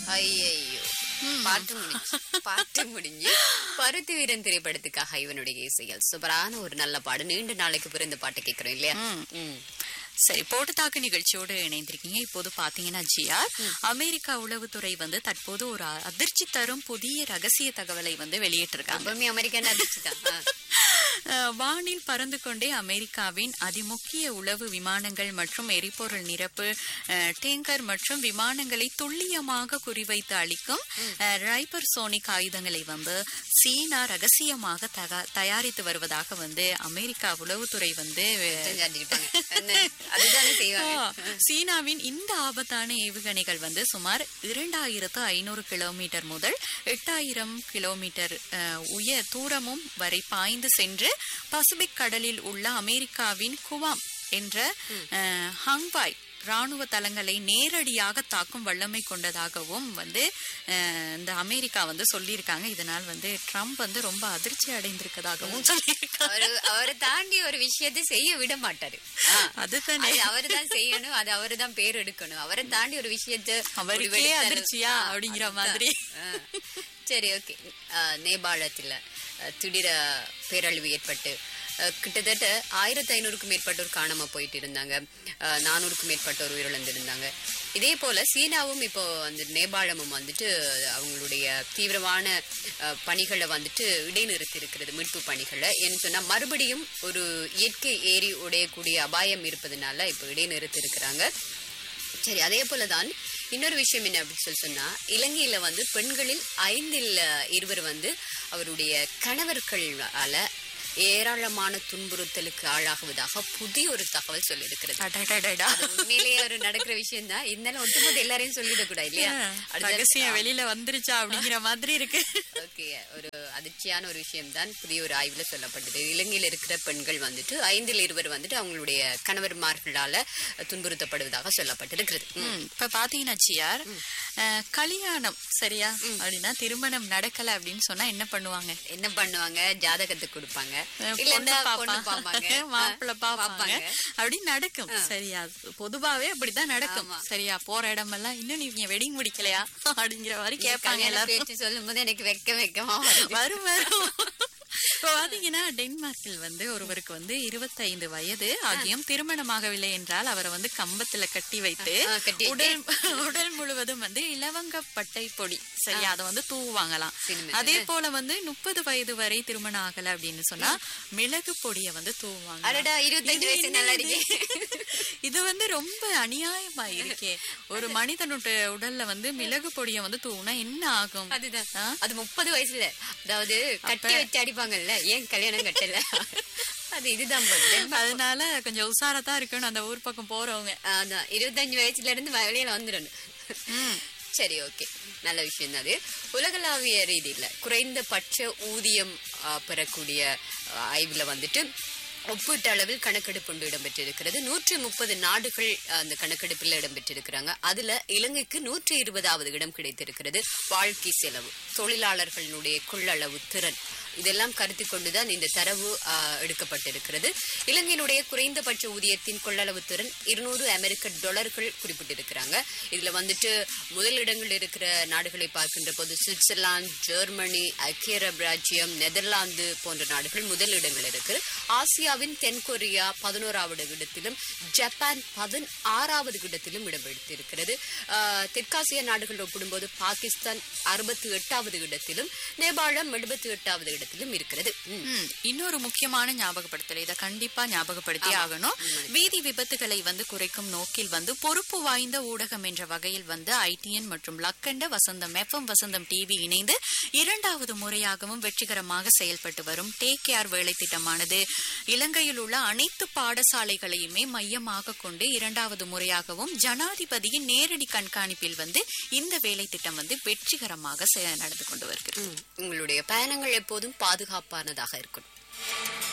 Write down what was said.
ஐயையோ பாட்டு முடிஞ்சு பாட்டு முடிஞ்சு பருத்தி வீரன் திரைப்படத்துக்காக இவனுடைய இசைகள் சூப்பரான ஒரு நல்ல பாடு நீண்ட நாளைக்கு பிறகு இந்த பாட்டு கேட்கிறோம் இல்லையா ம். சரி போட்டு தாக்கு நிகழ்ச்சியோடு இணைந்திருக்கீங்க இப்போது பாத்தீங்கன்னா ஜிஆர் அமெரிக்கா உளவுத்துறை வந்து தற்போது ஒரு அ- அதிர்ச்சி தரும் புதிய ரகசிய தகவலை வந்து வெளியிட்டிருக்காங்க எப்பவுமே அமெரிக்கன் அதிர்ச்சி தான் ஆ. அஹ், வானில் பறந்து கொண்டே அமெரிக்காவின் அதிமுக்கிய உளவு விமானங்கள் மற்றும் எரிபொருள் நிரப்பு அஹ், டேங்கர் மற்றும் விமானங்களை துல்லியமாக குறிவைத்து அளிக்கும் அஹ், ரைபர் சோனிக் ஆயுதங்களை வந்து சீனா ரகசியமாக தக- தயாரித்து வருவதாக வந்து அமெரிக்கா உளவுத்துறை வந்து குற்றம் சாட்டியிருப்பாங்க. என்ன? அதுதானே செய்வாங்க ஆ, சீனாவின் இந்த ஆபத்தான ஏவுகணைகள் வந்து சுமார் இரண்டாயிரத்து ஐநூறு கிலோமீட்டர் முதல் எட்டாயிரம் கிலோமீட்டர் அஹ், உயர் தூரமும் வரை பாய்ந்து சென்று பசிபிக் கடலில் உள்ள அமெரிக்காவின் குவாம் என்ற அஹ், ஹங்பாய் ராணுவ தளங்களை நேரடியாக தாக்கும் வல்லமை கொண்டதாகவும் வந்து அஹ், இந்த அமெரிக்கா வந்து சொல்லியிருக்காங்க இதனால் வந்து ட்ரம்ப் வந்து ரொம்ப அதிர்ச்சி அடைந்திருக்கதாகவும் சொல்லியிருக்காங்க அவரு அவரை தாண்டி ஒரு விஷயத்தை செய்ய விட மாட்டாரு ஆ. அதுதானே அது அவருதான் செய்யணும் அது அவருதான் பேர் எடுக்கணும் அவரை தாண்டி ஒரு விஷயத்தை அவருக்கே முடிவெடுத்தாரு. அதிர்ச்சியா ஆ, அப்படிங்கிற அதுதான். மாதிரி. ஆ. சரி ஓகே நேபாளத்துல அஹ், திடீர பேரழிவு ஏற்பட்டு அஹ், கிட்டத்தட்ட ஆயிரத்தி ஐநூறுக்கும் மேற்பட்டோர் காணாம போயிட்டு இருந்தாங்க அஹ், நானூறுக்கும் மேற்பட்டோர் உயிரிழந்திருந்தாங்க இதே போல சீனாவும் இப்போ அந்த நேபாளமும் வந்துட்டு அவங்களுடைய தீவிரமான அஹ், பணிகளை வந்துட்டு இடைநிறுத்தி இருக்கிறது மீட்பு பணிகளை ஏன்னு சொன்னா மறுபடியும் ஒரு இயற்கை ஏரி உடையக்கூடிய அபாயம் இருப்பதனால இப்போ இடைநிறுத்தி இருக்கிறாங்க சரி அதே போலதான் இன்னொரு விஷயம் என்ன அப்படின்னு சொல்லி சொன்னா இலங்கையில வந்து பெண்களில் ஐந்தில் அஹ், இருவர் வந்து அவருடைய கணவர்களால ஏராளமான துன்புறுத்தலுக்கு ஆளாகுவதாக புதிய ஒரு தகவல் சொல்லியிருக்கிறது அடடடடா. அது உண்மையிலேயே ஒரு நடக்கிற விஷயம் தான் இருந்தாலும் ஒட்டுமொத்த எல்லாரையும் சொல்லிடக்கூடாது இல்லையா ரகசியம் வெளியில வந்துருச்சா அப்படிங்கிற மாதிரி இருக்கு ஓகே ஒரு அதிர்ச்சியான ஒரு விஷயம் தான் புதிய ஒரு ஆய்வுல சொல்லப்பட்டது இலங்கையில் இருக்கிற பெண்கள் வந்துட்டு ஐந்தில் இருவர் வந்துட்டு அவங்களுடைய கணவர்மார்களால துன்புறுத்தப்படுவதாக சொல்லப்பட்டிருக்கிறது ம். ம், இப்ப பாத்தீங்கன்னா சியார் அஹ், கல்யாணம் சரியா அப்படின்னா திருமணம் நடக்கல அப்படின்னு சொன்னா என்ன பண்ணுவாங்க என்ன பண்ணுவாங்க ஜாதகத்தை கொடுப்பாங்க அஹ், இல்லன்னா பொண்ணு பொண்ணு பாப்பாங்க பாப்பாங்க மாப்பிள்ளை பாப்பாங்க பாப்பாங்க. அப்படி நடக்கும் சரியா பொதுவாவே அப்படிதான் நடக்கும் சரியா போற இடமெல்லாம் இன்னும் நீங்க வெடிங் முடிக்கலையா அப்படிங்கிற மாதிரி கேட்பாங்க கல்யாண எல்லாரும் பேச்சு சொல்லும் போது எனக்கு வெக்க வெக்கமா வருது. வரும் வரும் இப்போ பாத்தீங்கன்னா டென்மார்க்கில் வந்து ஒருவருக்கு வந்து 25 வயது ஆகியும் திருமணமாகவில்லை என்றால் அவரை வந்து கம்பத்துல கட்டி வைத்து ஆ, கட்டி உடல் உடல் முழுவதும் வந்து இலவங்க பட்டை பொடி சரியா அதை வந்து தூவாங்கலாம் சினிமா. அதே போல வந்து முப்பது வயது வரை திருமணம் ஆகல அப்படின்னு சொன்னா மிளகு பொடியை வந்து தூவாங்க அடடா இருபத்தஞ்சு வயசு நல்லா இருக்கு இது வந்து ரொம்ப அநியாயமா இருக்கே ஒரு மனிதனுடைய உடல்ல வந்து மிளகு பொடியை வந்து தூவுனா என்ன ஆகும் அதுதான் ஆ? அது முப்பது வயசுல அதாவது கட்டி வச்சு அடிப்பாங்கல்ல ஏன் கல்யாணம் கட்டல அது இதுதான் போல. டென்மார்க் அதனால கொஞ்சம் உஷாரத்தா இருக்கணும் அந்த ஊர் பக்கம் போறவங்க அதான் இருபத்தஞ்சு வயசுல இருந்து வ- வெளியில வந்துடணும் சரி ஓகே நல்ல விஷயம் தான் அது உலகளாவிய ரீதியில குறைந்தபட்ச ஊதியம் ஆ, பெறக்கூடிய ஆ, ஆய்வுல வந்துட்டு ஒப்பீட்டு அளவில் கணக்கெடுப்பு ஒன்று இடம்பெற்றிருக்கிறது நூற்றி முப்பது நாடுகள் ஆ, அந்த கணக்கெடுப்பில் இடம்பெற்றிருக்கிறாங்க அதுல இலங்கைக்கு நூற்றி இருபதாவது இடம் கிடைத்திருக்கிறது வாழ்க்கை செலவு தொழிலாளர்களுடைய கொள்ளளவு திறன் இதெல்லாம் கருத்தில் கொண்டுதான் இந்த தரவு ஆ, எடுக்கப்பட்டிருக்கிறது இலங்கையினுடைய குறைந்தபட்ச ஊதியத்தின் கொள்ளளவு திறன் இருநூறு அமெரிக்க டாலர்கள் குறிப்பிட்டிருக்கிறாங்க இதுல வந்துட்டு முதலிடங்கள் இருக்கிற நாடுகளை பார்க்கின்ற போது சுவிட்சர்லாந்து ஜெர்மனி ஐக்கிய அரபு ராஜ்யம் நெதர்லாந்து போன்ற நாடுகள் முதலிடங்கள் இருக்கு ஆசியாவின் தென்கொரியா பதினோராவது இடத்திலும் ஜப்பான் பதினாறாவது இடத்திலும் இடம்பெற்றிருக்கிறது ஆஹ், தெற்காசிய நாடுகள் ஒப்பிடும்போது பாகிஸ்தான் அறுபத்தி எட்டாவது இடத்திலும் நேபாளம் எழுபத்தி எட்டாவது இடத்திலும் இருக்கிறது ம். ம், இன்னொரு முக்கியமான ஞாபகப்படுத்தல் இதை கண்டிப்பா ஞாபகப்படுத்தி ஆகணும் வீதி விபத்துகளை வந்து குறைக்கும் நோக்கில் வந்து பொறுப்பு வாய்ந்த ஊடகம் என்ற வகையில் வந்து ஐடிஎன் மற்றும் லக்கண்ட வசந்தம் எஃப்எம் வசந்தம் டிவி இணைந்து இரண்டாவது முறையாகவும் வெற்றிகரமாக செயல்பட்டு வரும் டேக் கேர் வேலை திட்டமானது இலங்கையில் உள்ள அனைத்து பாடசாலைகளையுமே மையமாக கொண்டு இரண்டாவது முறையாகவும் ஜனாதிபதியின் நேரடி கண்காணிப்பில் வந்து இந்த வேலை திட்டம் வந்து வெற்றிகரமாக செ- நடந்து கொண்டு வருகிறது உங்களுடைய பயணங்கள் எப்போதும் பாதுகாப்பானதாக இருக்கணும்